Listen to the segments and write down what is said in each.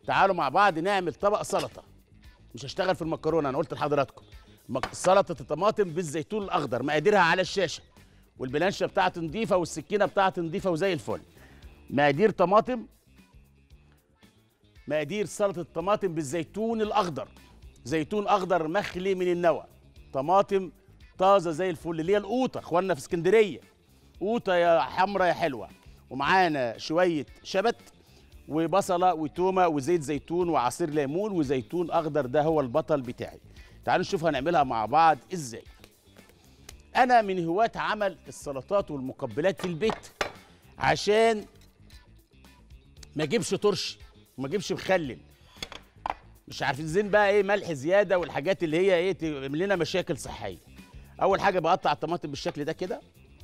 تعالوا مع بعض نعمل طبق سلطه مش هشتغل في المكرونه انا قلت لحضراتكم مك- سلطه الطماطم بالزيتون الاخضر مقاديرها على الشاشه والبلانشه بتاعتي نضيفه والسكينه بتاعتي نضيفه وزي الفل مقادير طماطم مقادير سلطه الطماطم بالزيتون الاخضر زيتون اخضر مخلي من النوى طماطم طازه زي الفل اللي هي القوطه اخواننا في اسكندريه قوطه يا حمرا يا حلوه ومعانا شويه شبت وبصله وتومه وزيت زيتون وعصير ليمون وزيتون اخضر ده هو البطل بتاعي تعالوا نشوف هنعملها مع بعض ازاي انا من هواة عمل السلطات والمقبلات في البيت عشان ما اجيبش طرش وما اجيبش مخلل مش عارفين زين بقى ايه ملح زياده والحاجات اللي هي ايه تعمل لنا مشاكل صحيه اول حاجه بقطع الطماطم بالشكل ده كده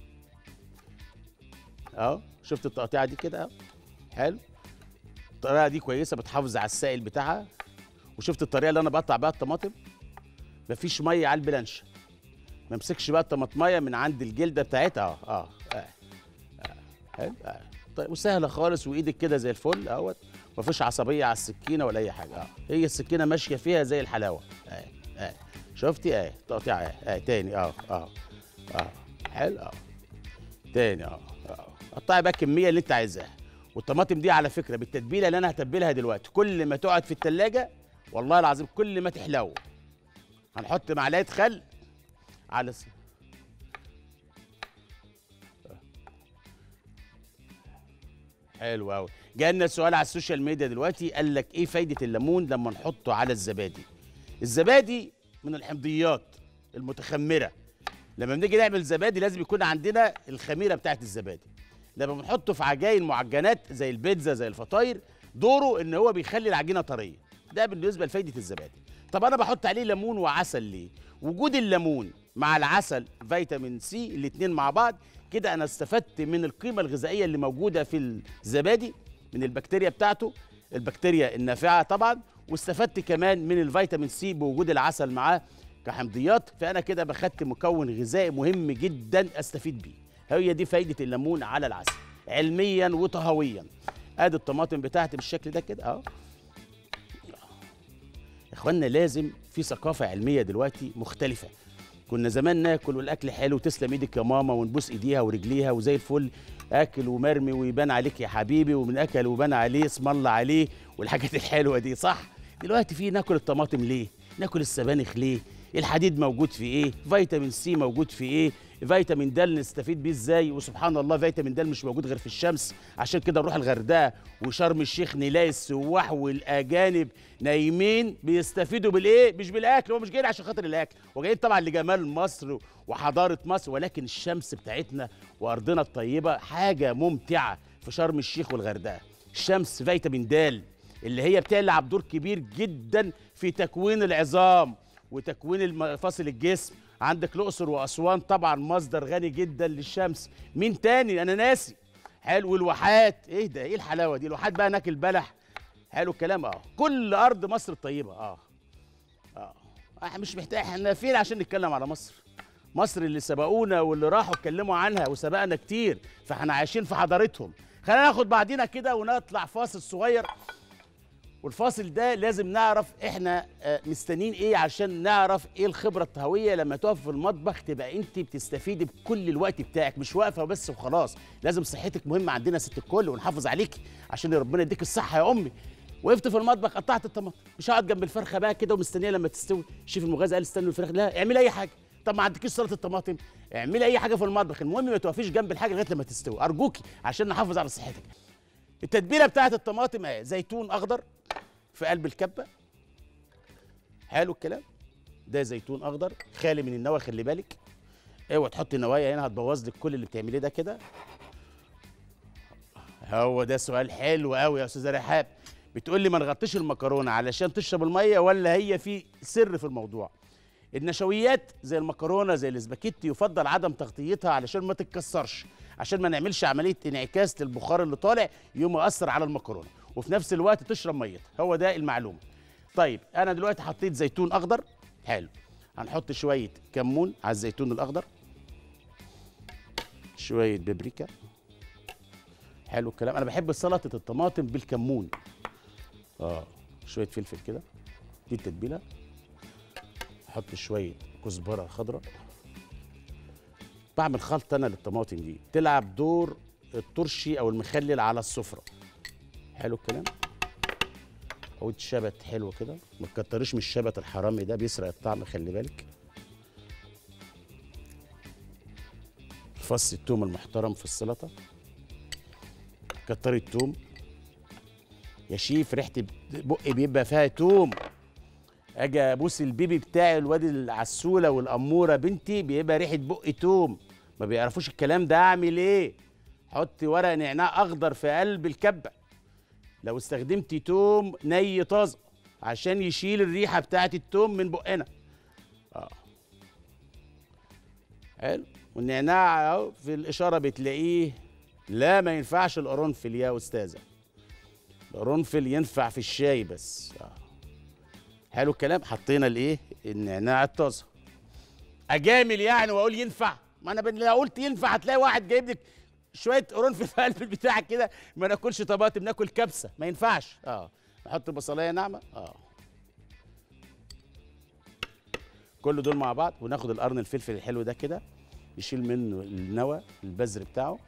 اهو شفت التقطيعه دي كده اهو حلو الطريقه دي كويسه بتحافظ على السائل بتاعها وشفت الطريقه اللي انا بقطع بيها الطماطم مفيش ميه على البلانشه ما امسكش بقى الطماطميه من عند الجلده بتاعتها اه اه اه, آه. حلو آه. طيب وسهله خالص وايدك كده زي الفل اهوت مفيش عصبيه على السكينه ولا اي حاجه اه هي السكينه ماشيه فيها زي الحلاوه اه اه شفتي اه تقطيع اه اه تاني اه اه اه حلو اه تاني اه اه قطعي بقى الكميه اللي انت عايزاها والطماطم دي على فكره بالتتبيله اللي انا هتبلها دلوقتي كل ما تقعد في التلاجة والله العظيم كل ما تحلو هنحط معلقه خل على س... حلو قوي جالنا سؤال على السوشيال ميديا دلوقتي قال لك ايه فايده الليمون لما نحطه على الزبادي الزبادي من الحمضيات المتخمره لما بنيجي نعمل زبادي لازم يكون عندنا الخميره بتاعت الزبادي لما بنحطه في عجائن معجنات زي البيتزا زي الفطاير دوره ان هو بيخلي العجينه طريه ده بالنسبه لفايده الزبادي طب انا بحط عليه ليمون وعسل ليه وجود الليمون مع العسل فيتامين سي الاتنين مع بعض كده انا استفدت من القيمه الغذائيه اللي موجوده في الزبادي من البكتيريا بتاعته البكتيريا النافعه طبعا واستفدت كمان من الفيتامين سي بوجود العسل معاه كحمضيات فانا كده بخدت مكون غذائي مهم جدا استفيد بيه هي دي فايده الليمون على العسل علميا وطهويا ادي الطماطم بتاعتي بالشكل ده كده اهو يا اخوانا لازم في ثقافه علميه دلوقتي مختلفه كنا زمان ناكل والاكل حلو تسلم ايدك يا ماما ونبوس ايديها ورجليها وزي الفل اكل ومرمي ويبان عليك يا حبيبي ومن اكل وبان عليه اسم الله عليه والحاجات الحلوه دي صح دلوقتي في ناكل الطماطم ليه ناكل السبانخ ليه الحديد موجود في ايه فيتامين سي موجود في ايه فيتامين د نستفيد بيه ازاي وسبحان الله فيتامين د مش موجود غير في الشمس عشان كده نروح الغردقه وشرم الشيخ نلاقي السواح والاجانب نايمين بيستفيدوا بالايه مش بالاكل هو مش جايين عشان خاطر الاكل وجايين طبعا لجمال مصر وحضاره مصر ولكن الشمس بتاعتنا وارضنا الطيبه حاجه ممتعه في شرم الشيخ والغردقه الشمس فيتامين د اللي هي بتلعب دور كبير جدا في تكوين العظام وتكوين مفاصل الجسم عندك الاقصر واسوان طبعا مصدر غني جدا للشمس مين تاني انا ناسي حلو والواحات ايه ده ايه الحلاوه دي الواحات بقى ناكل بلح حلو الكلام اه كل ارض مصر الطيبه اه اه احنا مش محتاج احنا فين عشان نتكلم على مصر مصر اللي سبقونا واللي راحوا اتكلموا عنها وسبقنا كتير فاحنا عايشين في حضارتهم خلينا ناخد بعضينا كده ونطلع فاصل صغير والفاصل ده لازم نعرف احنا آه، مستنيين ايه عشان نعرف ايه الخبره الطهويه لما تقف في المطبخ تبقى انت بتستفيدي بكل الوقت بتاعك مش واقفه بس وخلاص لازم صحتك مهمه عندنا يا ست الكل ونحافظ عليكي عشان ربنا يديك الصحه يا امي وقفت في المطبخ قطعت الطماطم مش هقعد جنب الفرخه بقى كده ومستنيه لما تستوي شيف المغازي قال استنوا الفراخ لا اعملي اي حاجه طب ما عندكيش سلطه الطماطم اعملي اي حاجه في المطبخ المهم ما توقفيش جنب الحاجه لغايه لما تستوي ارجوكي عشان نحافظ على صحتك التتبيله بتاعت الطماطم اهي زيتون اخضر في قلب الكبه حلو الكلام ده زيتون اخضر خالي من النوى خلي بالك اوعى تحطي نوايا هنا هتبوظ لك كل اللي بتعمليه ده كده هو ده سؤال حلو قوي يا استاذه رحاب بتقول لي ما نغطيش المكرونه علشان تشرب الميه ولا هي في سر في الموضوع النشويات زي المكرونه زي الاسباجيتي يفضل عدم تغطيتها علشان ما تتكسرش عشان ما نعملش عمليه انعكاس للبخار اللي طالع يقوم ياثر على المكرونه وفي نفس الوقت تشرب ميتها هو ده المعلومه طيب انا دلوقتي حطيت زيتون اخضر حلو هنحط شويه كمون على الزيتون الاخضر شويه بابريكا حلو الكلام انا بحب سلطه الطماطم بالكمون اه شويه فلفل كده دي التتبيله احط شويه كزبره خضراء بعمل خلطه انا للطماطم دي تلعب دور الترشي او المخلل على السفره حلو الكلام عود شبت حلو كده ما تكتريش من الشبت الحرامي ده بيسرق الطعم خلي بالك فص التوم المحترم في السلطه كتري التوم يا شيف ريحه بقي بيبقى فيها توم اجي ابوس البيبي بتاعي الواد العسوله والاموره بنتي بيبقى ريحه بقي توم ما بيعرفوش الكلام ده اعمل ايه حط ورق نعناع اخضر في قلب الكبه لو استخدمت توم ني طازه عشان يشيل الريحه بتاعت التوم من بقنا اه حلو والنعناع اهو في الاشاره بتلاقيه لا ما ينفعش القرنفل يا استاذه القرنفل ينفع في الشاي بس آه. حلو الكلام حطينا الايه النعناع الطازه اجامل يعني واقول ينفع ما انا لو قلت ينفع هتلاقي واحد جايب لك شويه قرنفل في قلب البتاع كده ما ناكلش طماطم ناكل كبسه ما ينفعش اه نحط بصلايه ناعمه اه كل دول مع بعض وناخد القرن الفلفل الحلو ده كده يشيل منه النوى البذر بتاعه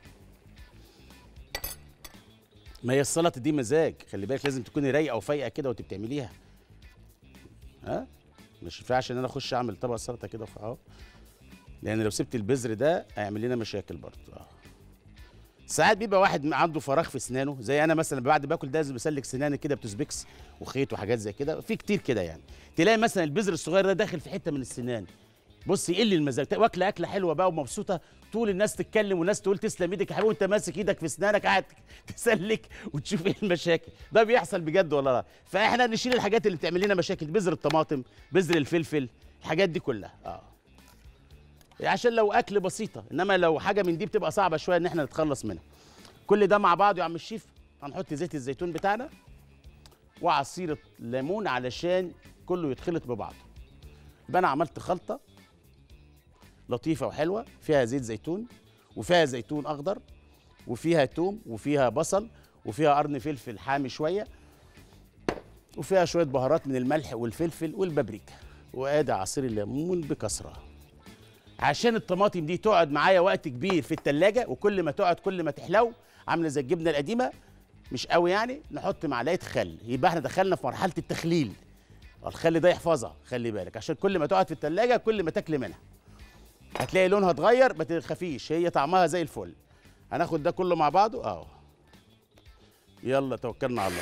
ما هي السلطه دي مزاج خلي بالك لازم تكوني رايقه وفايقه كده وانت بتعمليها ها مش ينفعش ان انا اخش اعمل طبق سلطه كده اهو لان لو سبت البذر ده هيعمل لنا مشاكل برضه اه ساعات بيبقى واحد عنده فراغ في اسنانه زي انا مثلا بعد باكل ده بسلك سناني كده بتوزبكس وخيط وحاجات زي كده في كتير كده يعني تلاقي مثلا البذر الصغير ده داخل في حته من السنان بص يقل المزاج واكله اكله حلوه بقى ومبسوطه طول الناس تتكلم والناس تقول تسلم ايدك يا حبيبي وانت ماسك ايدك في اسنانك قاعد تسلك وتشوف ايه المشاكل ده بيحصل بجد ولا لا فاحنا نشيل الحاجات اللي بتعمل لنا مشاكل بذر الطماطم بذر الفلفل الحاجات دي كلها اه عشان لو اكل بسيطه انما لو حاجه من دي بتبقى صعبه شويه ان احنا نتخلص منها كل ده مع بعضه يا عم الشيف هنحط زيت الزيتون بتاعنا وعصير الليمون علشان كله يتخلط ببعضه يبقى انا عملت خلطه لطيفه وحلوه فيها زيت زيتون وفيها زيتون اخضر وفيها توم وفيها بصل وفيها قرن فلفل حامي شويه وفيها شويه بهارات من الملح والفلفل والبابريكا وادي عصير الليمون بكثره عشان الطماطم دي تقعد معايا وقت كبير في التلاجة وكل ما تقعد كل ما تحلو عامله زي الجبنه القديمه مش قوي يعني نحط معلقه خل يبقى احنا دخلنا في مرحله التخليل الخل ده يحفظها خلي بالك عشان كل ما تقعد في التلاجة كل ما تاكل منها هتلاقي لونها اتغير ما تخافيش هي طعمها زي الفل هناخد ده كله مع بعضه اهو يلا توكلنا على الله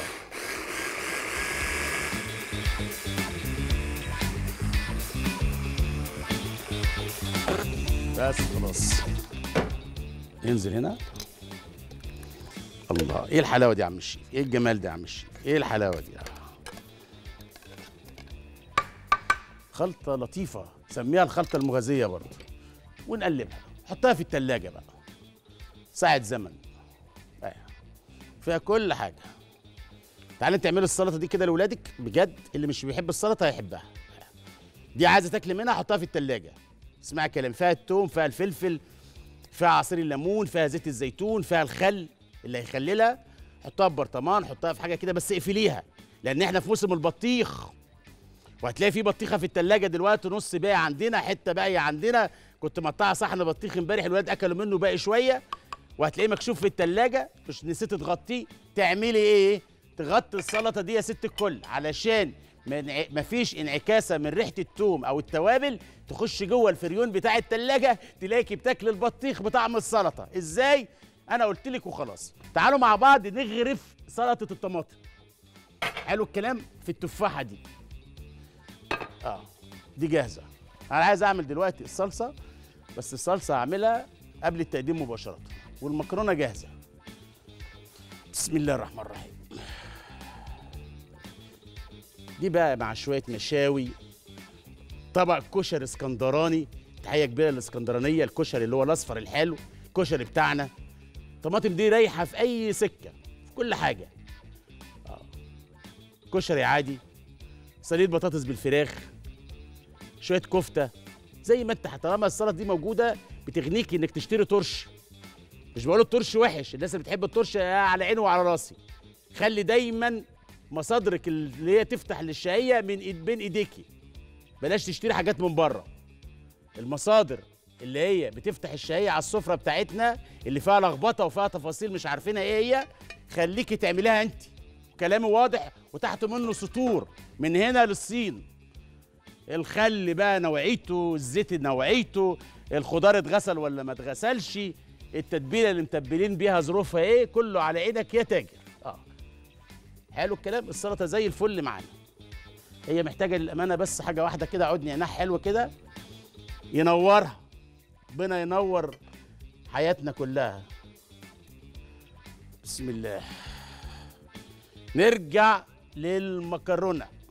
بس خلاص ينزل هنا الله ايه الحلاوه دي يا عم الشيف ايه الجمال ده يا عم الشيف ايه الحلاوه دي خلطه لطيفه سميها الخلطه المغازيه برضه ونقلبها حطها في التلاجة بقى ساعة زمن ايوه فيها كل حاجة تعالى تعملي السلطة دي كده لأولادك بجد اللي مش بيحب السلطة هيحبها دي عايزة تاكل منها حطها في التلاجة اسمعي كلام فيها التوم فيها الفلفل فيها عصير الليمون فيها زيت الزيتون فيها الخل اللي هيخللها حطها في برطمان حطها في حاجة كده بس اقفليها لأن احنا في موسم البطيخ وهتلاقي في بطيخه في التلاجة دلوقتي نص باقي عندنا حته باقيه عندنا كنت مقطعه صحن بطيخ امبارح الولاد اكلوا منه باقي شويه وهتلاقيه مكشوف في التلاجة مش نسيت تغطيه تعملي ايه تغطي السلطه دي يا ست الكل علشان ما فيش انعكاسه من ريحه التوم او التوابل تخش جوه الفريون بتاع التلاجة تلاقيكي بتاكل البطيخ بطعم السلطه ازاي انا قلت لك وخلاص تعالوا مع بعض نغرف سلطه الطماطم حلو الكلام في التفاحه دي اه دي جاهزه انا عايز اعمل دلوقتي الصلصه بس الصلصه هعملها قبل التقديم مباشره والمكرونه جاهزه بسم الله الرحمن الرحيم دي بقى مع شويه مشاوي طبق كشري اسكندراني تحيه كبيره للاسكندرانيه الكشري اللي هو الاصفر الحلو الكشري بتاعنا الطماطم دي رايحه في اي سكه في كل حاجه آه. كشري عادي صينيه بطاطس بالفراخ شويه كفته زي ما انت طالما السلطه دي موجوده بتغنيك انك تشتري ترش مش بقول الترش وحش الناس اللي بتحب الترش على عيني وعلى راسي خلي دايما مصادرك اللي هي تفتح للشهيه من إيد بين ايديكي بلاش تشتري حاجات من بره المصادر اللي هي بتفتح الشهيه على السفره بتاعتنا اللي فيها لخبطه وفيها تفاصيل مش عارفينها ايه هي خليكي تعمليها انت كلامي واضح وتحت منه سطور من هنا للصين الخل بقى نوعيته الزيت نوعيته الخضار اتغسل ولا ما اتغسلش التتبيله اللي متبلين بيها ظروفها ايه كله على ايدك يا تاجر اه حلو الكلام السلطه زي الفل معانا هي محتاجه للامانه بس حاجه واحده كده عود نعناع حلو كده ينورها ربنا ينور حياتنا كلها بسم الله نرجع للمكرونه